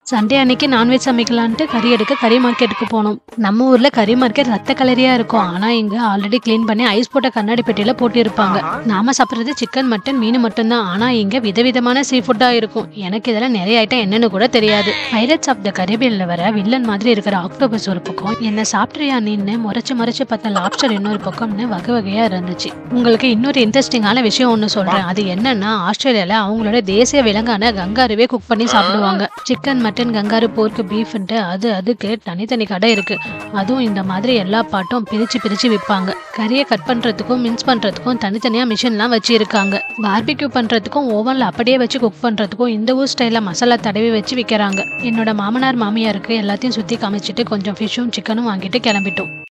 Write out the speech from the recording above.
Sunday அன்னைக்கு non veg சமைக்கலான்ட்டு கறி எடுக்க கறி மார்க்கெட்டுக்கு போனோம் நம்ம ஊர்ல கறி மார்க்கெட் ரத்த கலரியா இருக்கும் ஆனா இங்க ஆல்ரெடி க்ளீன் பண்ணி ஐஸ் போட்ட கண்ணாடி பெட்டியில போட்டு இருப்பாங்க நாம சாப்பிடுறது சிக்கன் மட்டன் மீன் மட்டும்தான் ஆனா இங்க விதவிதமான சீ ஃபுட்டா இருக்கும் எனக்கு இதெல்லாம் நிறைய ஐட்டம் என்னன்னு கூட தெரியாது பைரட்ஸ் ஆஃப் த கரேபியன்ல வர வில்லன் மாதிரி இருக்கிற ஆக்டோபஸ் ஒரு பக்கம் என்ன சாப்பிட்றியா நின்னு முறைச்சு முறைச்சு பார்த்த லாப்ஸ்டர் இன்னொரு பக்கம்னு வகை வகையா இருந்துச்சு உங்களுக்கு இன்னொரு இன்ட்ரெஸ்டிங்கான விஷயம் ஒன்று சொல்றேன் அது என்னன்னா ஆஸ்திரேலியால அவங்களோட தேசிய விலங்கான கங்காருவே குக் பண்ணி சாப்பிடுவாங்க சிக்கன் மட்டன் கங்காரு போர்க்கு பீஃப்ன்ட்டு அது அதுக்கு தனித்தனி கடை இருக்கு அதுவும் இந்த மாதிரி எல்லா பாட்டும் பிரிச்சு பிரிச்சு விற்பாங்க கறியை கட் பண்றதுக்கும் மின்ஸ் பண்றதுக்கும் தனித்தனியா மிஷின்லாம் வச்சு இருக்காங்க பார்பிக்யூ பண்றதுக்கும் ஓவன்ல அப்படியே வச்சு குக் பண்றதுக்கும் இந்த ஊர் ஸ்டைல்ல மசாலா தடவி வச்சு விற்கிறாங்க என்னோட மாமனார் மாமியாருக்கு எல்லாத்தையும் சுத்தி காமிச்சிட்டு கொஞ்சம் ஃபிஷ்ஷும் சிக்கனும் வாங்கிட்டு கிளம்பிட்டோம்